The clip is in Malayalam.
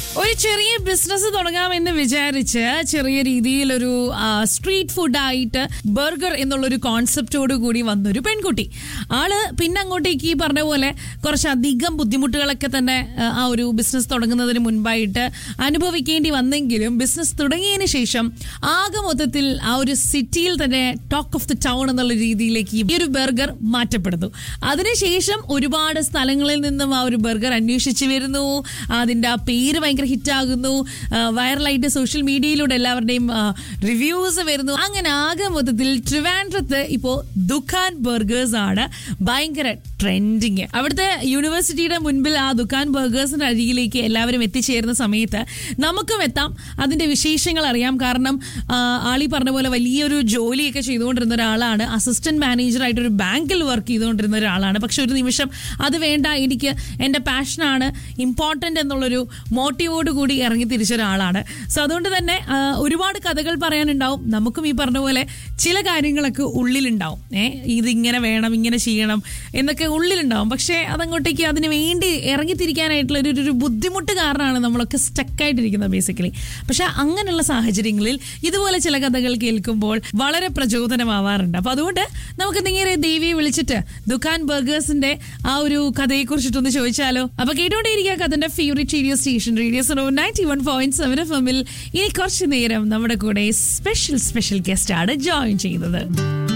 ഒരു ചെറിയ ബിസിനസ് തുടങ്ങാമെന്ന് വിചാരിച്ച് ചെറിയ രീതിയിലൊരു സ്ട്രീറ്റ് ഫുഡായിട്ട് ബർഗർ എന്നുള്ളൊരു കോൺസെപ്റ്റോട് കൂടി വന്നൊരു പെൺകുട്ടി ആള് പിന്നെ അങ്ങോട്ടേക്ക് ഈ പറഞ്ഞ പോലെ കുറച്ചധികം ബുദ്ധിമുട്ടുകളൊക്കെ തന്നെ ആ, ആ ഒരു ബിസിനസ് തുടങ്ങുന്നതിന് മുൻപായിട്ട് അനുഭവിക്കേണ്ടി വന്നെങ്കിലും ബിസിനസ് തുടങ്ങിയതിന് ശേഷം ആകെ മൊത്തത്തിൽ ആ ഒരു സിറ്റിയിൽ തന്നെ ടോക്ക് ഓഫ് ദി ടൗൺ എന്നുള്ള രീതിയിലേക്ക് ഈ ഒരു ബർഗർ മാറ്റപ്പെടുന്നു അതിനുശേഷം ഒരുപാട് സ്ഥലങ്ങളിൽ നിന്നും ആ ഒരു ബർഗർ അന്വേഷിച്ച് വരുന്നു അതിന്റെ ആ പേര് ഭയങ്കര ഹിറ്റാകുന്നു വൈറലായിട്ട് സോഷ്യൽ മീഡിയയിലൂടെ എല്ലാവരുടെയും റിവ്യൂസ് വരുന്നു അങ്ങനെ ആകെ മൊത്തത്തിൽ ട്രിവാൻഡ്രത്ത് ഇപ്പോ ദുഖാൻ ബർഗേഴ്സ് ആണ് ഭയങ്കര ട്രെൻഡിങ് അവിടുത്തെ യൂണിവേഴ്സിറ്റിയുടെ മുൻപിൽ ആ ദുഖാൻ ബർഗേഴ്സിന്റെ അരികിലേക്ക് എല്ലാവരും എത്തിച്ചേരുന്ന സമയത്ത് നമുക്കും എത്താം അതിന്റെ വിശേഷങ്ങൾ അറിയാം കാരണം ആ, ആളി പറഞ്ഞ പോലെ വലിയൊരു ജോലിയൊക്കെ ചെയ്തുകൊണ്ടിരുന്ന ഒരാളാണ് അസിസ്റ്റന്റ് മാനേജറായിട്ട് ഒരു ബാങ്കിൽ വർക്ക് ചെയ്തുകൊണ്ടിരുന്ന ഒരാളാണ് പക്ഷെ ഒരു നിമിഷം അത് വേണ്ട എനിക്ക് എൻ്റെ പാഷനാണ് ഇമ്പോർട്ടൻ്റ് എന്നുള്ളൊരു മോട്ടീവോട് കൂടി ഇറങ്ങി തിരിച്ച ഒരാളാണ് സോ അതുകൊണ്ട് തന്നെ ആ, ഒരുപാട് കഥകൾ പറയാനുണ്ടാവും നമുക്കും ഈ പറഞ്ഞ പോലെ ചില കാര്യങ്ങളൊക്കെ ഉള്ളിലുണ്ടാവും ഏഹ് ഇതിങ്ങനെ വേണം ഇങ്ങനെ ചെയ്യണം എന്നൊക്കെ ഉള്ളിലുണ്ടാവും പക്ഷേ അതങ്ങോട്ടേക്ക് അതിന് വേണ്ടി ഇറങ്ങിത്തിരിക്കാനായിട്ടുള്ള ഒരു ഒരു ബുദ്ധിമുട്ട് കാരണമാണ് നമ്മളൊക്കെ സ്റ്റക്കായിട്ടിരിക്കുന്നത് ബേസിക്കലി പക്ഷെ അങ്ങനെയുള്ള സാഹചര്യങ്ങളിൽ ഇതുപോലെ ചില കഥകൾ കേൾക്കുമ്പോൾ വളരെ പ്രചോദനമാവാറുണ്ട് അപ്പൊ അതുകൊണ്ട് നമുക്ക് നേരെ ദേവിയെ വിളിച്ചിട്ട് ദുഖാൻ ബർഗേഴ്സിന്റെ ആ ഒരു കഥയെ കുറിച്ചിട്ടൊന്ന് ചോദിച്ചാലോ അപ്പൊ കേട്ടോണ്ടേയിരിക്കുക കഥന്റെ ഫേവറേറ്റ് റേഡിയോ സ്റ്റേഷൻ റേഡിയോ സോ ninety one point seven F എമ്മിൽ ഇനി കുറച്ച് നേരം നമ്മുടെ കൂടെ സ്പെഷ്യൽ സ്പെഷ്യൽ ഗസ്റ്റ് ആണ് ജോയിൻ ചെയ്യുന്നത്